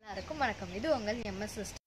எல்லாருக்கும் வணக்கம் இது உங்கள் எம்எஸ் சிஸ்டம்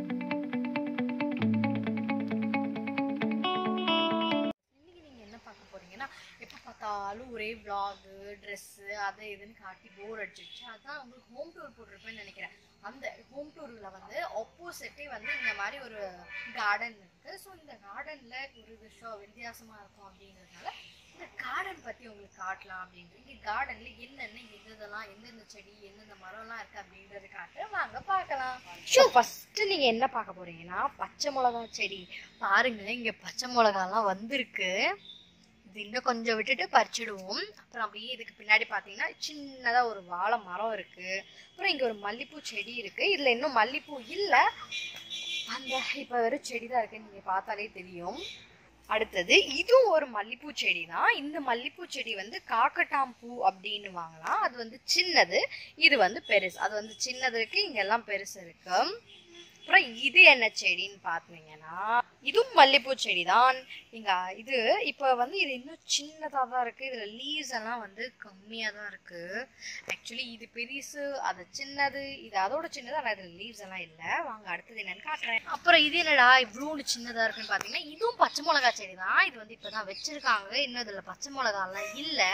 இன்னைக்கு நீங்க என்ன பார்க்க போறீங்கன்னா எப்போ பார்த்தாலும் ஒரே vlog ட்ரெஸ்ஸு அதை இதுன்னு காட்டி போர் அடிச்சிருச்சு அதான் உங்களுக்கு ஹோம் டூர் போட்டிருப்பேன்னு நினைக்கிறேன் அந்த ஹோம் டூரில் வந்து ஆப்போசிட்டே வந்து இந்த மாதிரி ஒரு கார்டன் இருக்கு ஸோ இந்த கார்டனில் ஒரு விஷயம் வித்தியாசமாக இருக்கும் அப்படிங்கிறதுனால இந்த கார்டன் பற்றி உங்களுக்கு காட்டலாம் அப்படின்ட்டு இங்கே கார்டனில் என்னென்ன எது இதெல்லாம் எந்தெந்த செடி எந்தெந்த மரம்லாம் இருக்குது அப்படின்றது காட்டு வாங்க பார்க்கலாம் ஸோ ஃபஸ்ட்டு நீங்கள் என்ன பார்க்க போறீங்கன்னா பச்சை மிளகா செடி பாருங்க இங்கே பச்சை மிளகாலாம் வந்திருக்கு இது இன்னும் கொஞ்சம் விட்டுட்டு பறிச்சிடுவோம் அப்புறம் அப்படியே இதுக்கு பின்னாடி பார்த்தீங்கன்னா சின்னதாக ஒரு வாழை மரம் இருக்கு அப்புறம் இங்கே ஒரு மல்லிப்பூ செடி இருக்கு இதில் இன்னும் மல்லிப்பூ இல்லை அந்த இப்போ வெறும் செடி தான் இருக்கு நீங்கள் பார்த்தாலே தெரியும் அடுத்தது இதுவும் ஒரு மல்லிப்பூ செடி தான் இந்த மல்லிப்பூ செடி வந்து காக்கட்டாம் பூ அப்படின்னு வாங்கலாம் அது வந்து சின்னது இது வந்து பெருசு அது வந்து சின்னது இருக்கு இங்கெல்லாம் பெருசு இருக்கு அப்புறம் இது என்ன செடின்னு பார்த்தீங்கன்னா இதுவும் மல்லிப்பூ செடி தான் இங்க இது இப்போ வந்து இது இன்னும் சின்னதாக தான் இருக்கு இதுல லீவ்ஸ் எல்லாம் வந்து கம்மியாக தான் இருக்கு ஆக்சுவலி இது பெருசு அது சின்னது இது அதோட சின்னது ஆனால் இதுல லீவ்ஸ் எல்லாம் இல்லை வாங்க அடுத்தது என்னன்னு காட்டுறேன் அப்புறம் இது என்னடா இவ்வளோண்டு சின்னதாக இருக்குன்னு பார்த்தீங்கன்னா இதுவும் பச்சை மிளகா செடி தான் இது வந்து இப்போ தான் வச்சிருக்காங்க இன்னும் இதில் பச்சை மிளகாலாம் இல்லை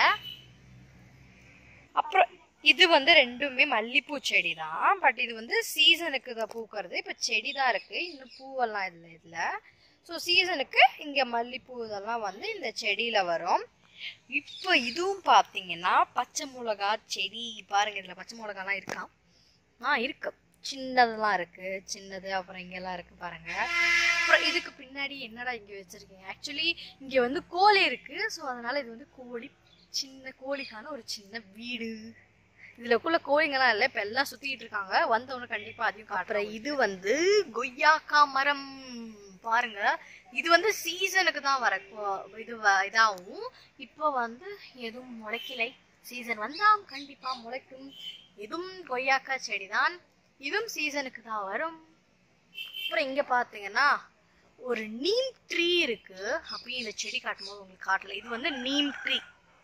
அப்புறம் இது வந்து ரெண்டுமே மல்லிப்பூ செடி தான் பட் இது வந்து சீசனுக்கு தான் பூக்கிறது இப்போ செடி தான் இருக்கு இன்னும் பூவெல்லாம் இல்லை இதில் ஸோ சீசனுக்கு இங்கே மல்லிப்பூ இதெல்லாம் வந்து இந்த செடியில் வரும் இப்போ இதுவும் பார்த்தீங்கன்னா பச்சை மிளகா செடி பாருங்க இதில் பச்சை மிளகாலாம் இருக்கா ஆ இருக்கு சின்னதெல்லாம் இருக்கு சின்னது அப்புறம் இங்கெல்லாம் இருக்கு பாருங்க அப்புறம் இதுக்கு பின்னாடி என்னடா இங்கே வச்சிருக்கீங்க ஆக்சுவலி இங்கே வந்து கோழி இருக்கு ஸோ அதனால இது வந்து கோழி சின்ன கோழிக்கான ஒரு சின்ன வீடு இதுலக்குள்ள கோழிங்கெல்லாம் இல்லை இப்போ எல்லாம் சுத்திட்டு இருக்காங்க வந்தவங்க கண்டிப்பா அதையும் காட்டுறேன் இது வந்து கொய்யாக்கா மரம் பாருங்க இது வந்து சீசனுக்கு தான் வர கொ- இது வ- இதாகும் இப்போ வந்து எதுவும் முளைக்கலை சீசன் வந்தா கண்டிப்பா முளைக்கும் இதுவும் கொய்யாக்கா செடி தான் இதுவும் சீசனுக்கு தான் வரும் அப்புறம் இங்க பாத்தீங்கன்னா ஒரு நீம் ட்ரீ இருக்கு அப்பயும் இந்த செடி காட்டும்போது உங்களுக்கு காட்டல இது வந்து நீம் ட்ரீ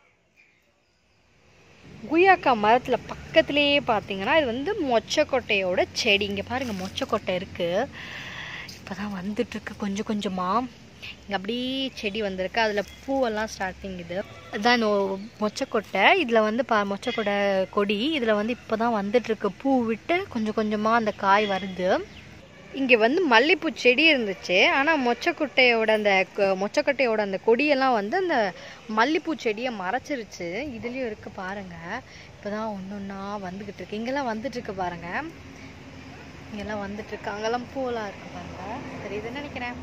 குயாக்கா மரத்தில் பக்கத்துலேயே பார்த்தீங்கன்னா இது வந்து மொச்சக்கொட்டையோட செடி இங்கே பாருங்கள் மொச்சக்கொட்டை இருக்குது இப்போ தான் வந்துட்டுருக்கு கொஞ்சம் கொஞ்சமாக இங்கே அப்படியே செடி வந்திருக்கு அதில் பூவெல்லாம் ஸ்டார்டிங் இது அதுதான் நோ- மொச்சக்கொட்டை இதில் வந்து பா மொச்சக்கொட்டை கொடி இதில் வந்து இப்போ தான் வந்துட்டுருக்கு பூ விட்டு கொஞ்சம் கொஞ்சமாக அந்த காய் வருது இங்கே வந்து மல்லிப்பூ செடி இருந்துச்சு ஆனால் மொச்சக்கொட்டையோட அந்த கொ- மொச்சக்கொட்டையோட அந்த கொடியெல்லாம் வந்து அந்த மல்லிப்பூ செடியை மறைச்சிருச்சு இதுலேயும் இருக்கு பாருங்க இப்போதான் ஒன்று ஒன்றா வந்துக்கிட்டு இருக்கு இங்கெல்லாம் வந்துட்டு இருக்கு பாருங்க இங்கெல்லாம் வந்துட்டு இருக்கு அங்கெல்லாம் பூவெல்லாம் இருக்கு பாருங்க தெரியுதுன்னு நினைக்கிறேன்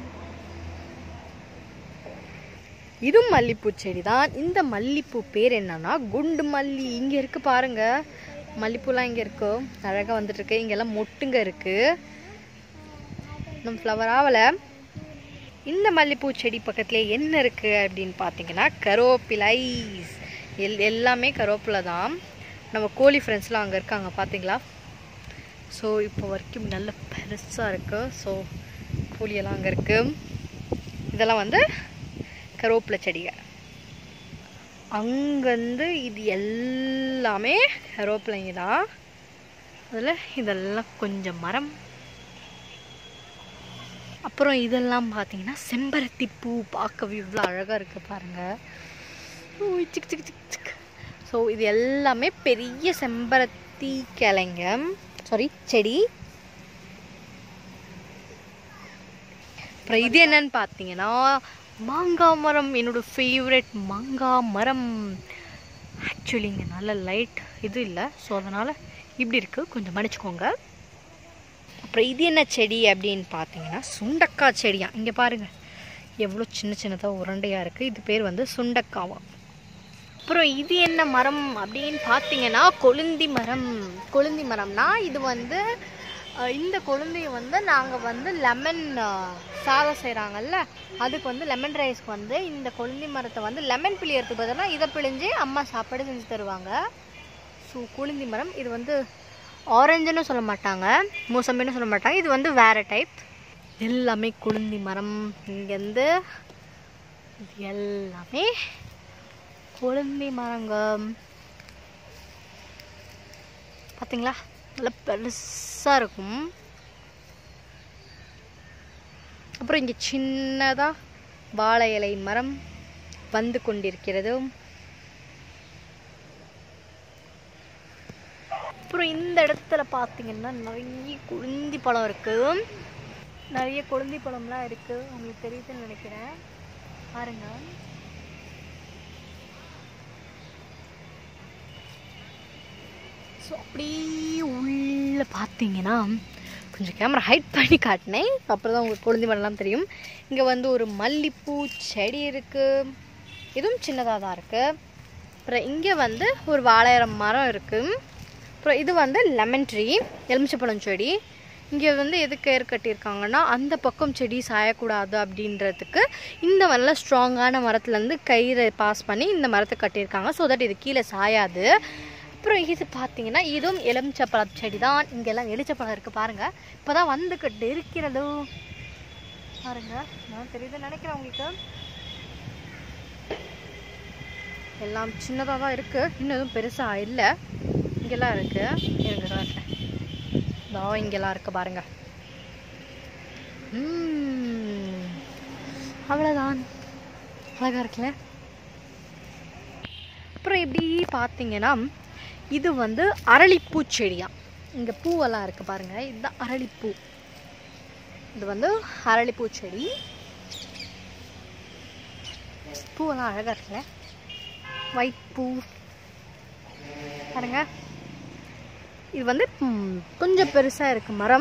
இதுவும் மல்லிப்பூ செடி தான் இந்த மல்லிப்பூ பேர் என்னன்னா குண்டு மல்லி இங்கே இருக்கு பாருங்க மல்லிப்பூலாம் இங்கே இருக்கு அழகாக வந்துட்டு இருக்கு இங்கெல்லாம் மொட்டுங்க இருக்கு இன்னும் ஃப்ளவர் ஆகலை இந்த மல்லிப்பூ செடி பக்கத்துல என்ன இருக்கு அப்படின்னு பார்த்தீங்கன்னா கரோப்பிலைஸ் எல் எல்லாமே கருவேப்பிலை தான் நம்ம கோழி ஃப்ரெண்ட்ஸ்லாம் அங்கே இருக்காங்க பார்த்தீங்களா ஸோ இப்போ வரைக்கும் நல்ல பெருசாக இருக்கு ஸோ கோழியெல்லாம் அங்கே இருக்கு இதெல்லாம் வந்து கருவேப்பிலை செடிகள் அங்கேருந்து இது எல்லாமே கருவேப்பிலைங்க தான் அதில் இதெல்லாம் கொஞ்சம் மரம் அப்புறம் இதெல்லாம் பார்த்தீங்கன்னா செம்பருத்தி பூ பார்க்கவே இவ்வளோ அழகாக இருக்குது பாருங்கள் சிக் சிக் சிக் சிக் ஸோ இது எல்லாமே பெரிய செம்பருத்தி கிளைங்க சாரி செடி அப்புறம் இது என்னன்னு பார்த்தீங்கன்னா மாங்காய் மரம் என்னோட ஃபேவரட் மாங்காய் மரம் ஆக்சுவலி இங்கே நல்ல லைட் இது இல்லை ஸோ அதனால் இப்படி இருக்குது கொஞ்சம் மன்னிச்சுக்கோங்க அப்புறம் இது என்ன செடி அப்படின்னு பார்த்தீங்கன்னா சுண்டக்காய் செடியா இங்கே பாருங்கள் எவ்வளோ சின்ன சின்னதாக உருண்டையாக இருக்குது இது பேர் வந்து சுண்டக்காவா அப்புறம் இது என்ன மரம் அப்படின்னு பார்த்தீங்கன்னா கொழுந்தி மரம் கொழுந்தி மரம்னா இது வந்து அஹ், இந்த கொழுந்தியை வந்து நாங்கள் வந்து லெமன் சாதம் செய்கிறாங்கல்ல அதுக்கு வந்து லெமன் ரைஸ்க்கு வந்து இந்த கொழுந்தி மரத்தை வந்து லெமன் பிழியறதுக்கு பதிலாக இதை பிழிஞ்சு அம்மா சாப்பாடு செஞ்சு தருவாங்க ஸோ கொழுந்தி மரம் இது வந்து ஆரஞ்சுன்னு சொல்ல மாட்டாங்க மூசம்பின்னு சொல்ல மாட்டாங்க இது வந்து வேற டைப் எல்லாமே கொழுந்தி மரம் இங்கேருந்து இது எல்லாமே கொழுந்தி மரங்க பார்த்தீங்களா நல்லா பெருசாக இருக்கும் அப்புறம் இங்கே சின்னதாக வாழை இலை மரம் வந்து கொண்டிருக்கிறது அப்புறம் இந்த இடத்துல பார்த்தீங்கன்னா நிறைய குழுந்தி பழம் இருக்கு நிறைய குழுந்தி பழம்லாம் இருக்கு உங்களுக்கு தெரியுதுன்னு நினைக்கிறேன் பாருங்க ஸோ அப்படியே உள்ள பார்த்தீங்கன்னா கொஞ்சம் கேமரா ஹைட் பண்ணி காட்டினேன் அப்புறம் தான் உங்களுக்கு குழந்தை மரம்லாம் தெரியும் இங்கே வந்து ஒரு மல்லிப்பூ செடி இருக்குது இதுவும் சின்னதாக தான் இருக்குது அப்புறம் இங்கே வந்து ஒரு வாழையரம் மரம் இருக்குது அப்புறம் இது வந்து லெமன் ட்ரீ எலுமிச்சப்பழம் செடி இங்கே வந்து எதுக்கு ஏர் கட்டியிருக்காங்கன்னா அந்த பக்கம் செடி சாயக்கூடாது அப்படின்றதுக்கு இந்த நல்ல ஸ்ட்ராங்கான மரத்துலேருந்து கயிறை பாஸ் பண்ணி இந்த மரத்தை கட்டியிருக்காங்க ஸோ தட் இது கீழே சாயாது அப்புறம் இது பார்த்தீங்கன்னா இதுவும் எலுமிச்சப்பழம் செடி தான் இங்கெல்லாம் எலுச்சப்பழம் இருக்குது பாருங்கள் இப்போ தான் வந்துக்கிட்டு இருக்கிறது பாருங்க நான் தெரியுது நினைக்கிறேன் உங்களுக்கு எல்லாம் சின்னதாக தான் இருக்குது இன்னும் எதுவும் பெருசாக இல்லை இங்கெல்லாம் இருக்குது இருங்க காட்டுறேன் இதோ இங்கெல்லாம் இருக்குது பாருங்க ம், அவ்வளோதான் அழகாக இருக்குல்ல அப்புறம் இப்படி பார்த்தீங்கன்னா இது வந்து அரளிப்பூ செடியா இங்கே பூவெல்லாம் இருக்குது பாருங்கள் இதுதான் அரளிப்பூ இது வந்து அரளிப்பூ செடி பூவெல்லாம் அழகாக இருக்குல்ல ஒயிட் பூ பாருங்க இது வந்து ம், கொஞ்சம் பெருசாக இருக்கு மரம்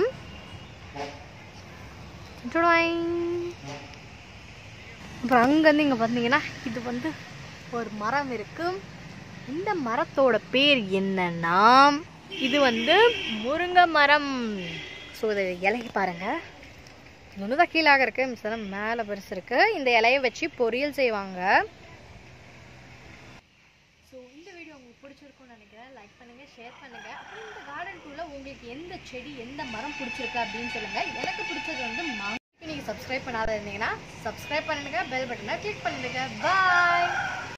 டுடாயிங். அப்புறம் அங்கேருந்து இங்கே பார்த்தீங்கன்னா இது வந்து ஒரு மரம் இருக்கு இந்த மரத்தோட பேர் என்னன்னா இது வந்து முருங்கை மரம் ஸோ இதை இலையை பாருங்க ஒன்று தான் கீழாக இருக்கு மிச்சம் மேலே பெருசு இருக்கு இந்த இலையை வச்சு பொரியல் செய்வாங்க ஸோ இந்த வீடியோ உங்களுக்கு பிடிச்சிருக்கும்னு நினைக்கிறேன் லைக் பண்ணுங்க ஷேர் பண்ணுங்க அப்புறம் இந்த கார்டன் டூல உங்களுக்கு எந்த செடி எந்த மரம் பிடிச்சிருக்கு அப்படின்னு சொல்லுங்க எனக்கு பிடிச்சது வந்து மாங்காய் நீங்க சப்ஸ்கிரைப் பண்ணாத இருந்தீங்கன்னா சப்ஸ்கிரைப் பண்ணுங்க பெல் பட்டனை கிளிக் பண்ணுங்க பாய்